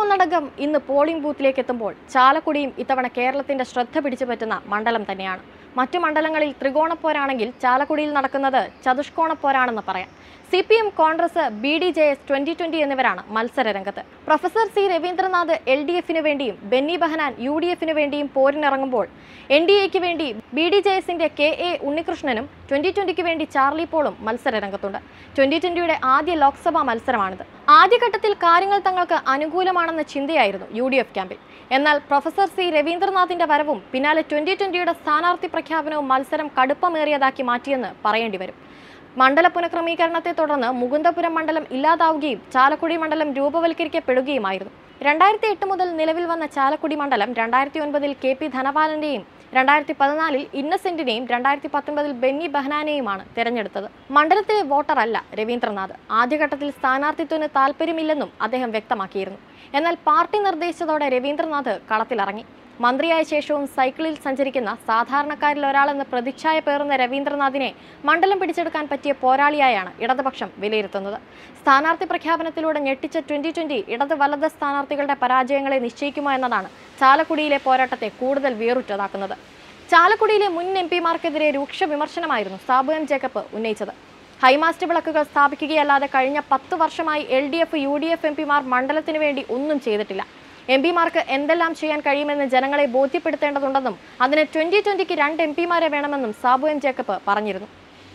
ഒന്നടങ്കം ഇന്ന് പോളിംഗ് ബൂത്തിലേക്ക് എത്തുമ്പോൾ ചാലക്കുടിയും ഇത്തവണ കേരളത്തിന്റെ ശ്രദ്ധ പിടിച്ചു പറ്റുന്ന മണ്ഡലം തന്നെയാണ് മറ്റു മണ്ഡലങ്ങളിൽ ത്രികോണപ്പോരാണെങ്കിൽ ചാലക്കുടിയിൽ നടക്കുന്നത് ചതുഷ്കോണപ്പോരാണെന്ന് പറയാം C P M Congress B D J S twenty twenty എന്നിവരാണ് മത്സര രംഗത്ത് professor C Raveendranath L D എഫിന് വേണ്ടിയും ബെന്നി ബെഹനാൻ യു ഡി എഫിന് വേണ്ടിയും പോരിനിറങ്ങുമ്പോൾ എൻ ഡി എക്ക് വേണ്ടി ബി ഡി ജെ എസിന്റെ കെ എ ഉണ്ണികൃഷ്ണനും ട്വന്റി ട്വന്റിക്ക് വേണ്ടി ചാർലി പോളും മത്സര രംഗത്തുണ്ട് ട്വന്റി ട്വന്റിയുടെ ആദ്യ ലോക്സഭാ മത്സരമാണിത് ആദ്യഘട്ടത്തിൽ കാര്യങ്ങൾ തങ്ങൾക്ക് അനുകൂലമാണെന്ന ചിന്തയായിരുന്നു യു ഡി എഫ് ക്യാമ്പിൽ എന്നാൽ പ്രൊഫസർ സി രവീന്ദ്രനാഥിന്റെ വരവും പിന്നാലെ ട്വന്റി ട്വന്റിയുടെ സ്ഥാനാർത്ഥി പ്രഖ്യാപനവും മത്സരം കടുപ്പമേറിയതാക്കി മാറ്റിയെന്ന് പറയേണ്ടി വരും മണ്ഡല പുനഃക്രമീകരണത്തെ തുടർന്ന് മുകുന്ദപുരം മണ്ഡലം ഇല്ലാതാവുകയും ചാലക്കുടി മണ്ഡലം രൂപവൽക്കരിക്കപ്പെടുകയുമായിരുന്നു രണ്ടായിരത്തി എട്ട് മുതൽ നിലവിൽ വന്ന ചാലക്കുടി മണ്ഡലം രണ്ടായിരത്തി ഒൻപതിൽ കെ പി ധനപാലന്റെയും രണ്ടായിരത്തി പതിനാലിൽ ഇന്നസെന്റിനെയും രണ്ടായിരത്തി പത്തൊൻപതിൽ ബെന്നി ബെഹനാനെയുമാണ് തെരഞ്ഞെടുത്തത് മണ്ഡലത്തിലെ വോട്ടറല്ല രവീന്ദ്രനാഥ് ആദ്യഘട്ടത്തിൽ സ്ഥാനാർത്ഥിത്വത്തിന് താല്പര്യമില്ലെന്നും അദ്ദേഹം വ്യക്തമാക്കിയിരുന്നു എന്നാൽ പാർട്ടി നിർദ്ദേശിച്ചതോടെ രവീന്ദ്രനാഥ് കളത്തിലിറങ്ങി മന്ത്രിയായ ശേഷവും സൈക്കിളിൽ സഞ്ചരിക്കുന്ന സാധാരണക്കാരിൽ ഒരാളെന്ന് പ്രതിച്ഛായ പേറുന്ന രവീന്ദ്രനാഥിനെ മണ്ഡലം പിടിച്ചെടുക്കാൻ പറ്റിയ പോരാളിയായാണ് ഇടതുപക്ഷം വിലയിരുത്തുന്നത് സ്ഥാനാർത്ഥി പ്രഖ്യാപനത്തിലൂടെ ഞെട്ടിച്ച ട്വന്റി ട്വന്റി ഇടത് വലത് സ്ഥാനാർത്ഥികളുടെ പരാജയങ്ങളെ നിശ്ചയിക്കുമോ എന്നതാണ് ചാലക്കുടിയിലെ പോരാട്ടത്തെ കൂടുതൽ വേറുറ്റതാക്കുന്നത് ചാലക്കുടിയിലെ മുൻ എം പിമാർക്കെതിരെ രൂക്ഷ വിമർശനമായിരുന്നു സാബു എം ജേക്കബ് ഉന്നയിച്ചത് ഹൈമാസ്റ്റ് വിളക്കുകൾ സ്ഥാപിക്കുകയല്ലാതെ കഴിഞ്ഞ പത്ത് വർഷമായി L D F U D F M പിമാർ മണ്ഡലത്തിന് വേണ്ടി ഒന്നും ചെയ്തിട്ടില്ല എം പിമാർക്ക് എന്തെല്ലാം ചെയ്യാൻ കഴിയുമെന്ന് ജനങ്ങളെ ബോധ്യപ്പെടുത്തേണ്ടതുണ്ടെന്നും അതിന് ട്വന്റി ട്വന്റിക്ക് രണ്ട് എം പിമാരെ വേണമെന്നും സാബു എം ജേക്കബ് പറഞ്ഞിരുന്നു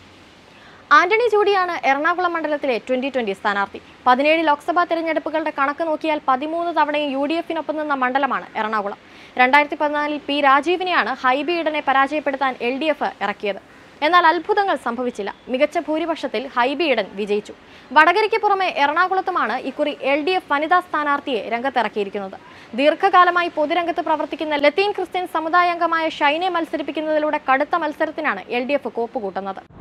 ആന്റണി ജൂഡിയാണ് എറണാകുളം മണ്ഡലത്തിലെ ട്വന്റി ട്വന്റി സ്ഥാനാർത്ഥി പതിനേഴ് ലോക്സഭാ തെരഞ്ഞെടുപ്പുകളുടെ കണക്ക് നോക്കിയാൽ പതിമൂന്ന് തവണയും യു ഡി എഫിനൊപ്പം നിന്ന മണ്ഡലമാണ് എറണാകുളം രണ്ടായിരത്തി പതിനാലിൽ പി രാജീവിനെയാണ് ഹൈബി ഈഡനെ പരാജയപ്പെടുത്താൻ എൽ ഡി എഫ് ഇറക്കിയത് എന്നാൽ അത്ഭുതങ്ങൾ സംഭവിച്ചില്ല മികച്ച ഭൂരിപക്ഷത്തിൽ ഹൈബി ഈഡൻ വിജയിച്ചു വടകരയ്ക്ക് പുറമെ എറണാകുളത്തുമാണ് ഇക്കുറി എൽ ഡി എഫ് വനിതാ സ്ഥാനാർത്ഥിയെ രംഗത്തിറക്കിയിരിക്കുന്നത് ദീർഘകാലമായി പൊതുരംഗത്ത് പ്രവർത്തിക്കുന്ന ലത്തീൻ ക്രിസ്ത്യൻ സമുദായാംഗമായ ഷൈനെ മത്സരിപ്പിക്കുന്നതിലൂടെ കടുത്ത മത്സരത്തിനാണ് എൽ ഡി എഫ് കോപ്പുകൂട്ടുന്നത്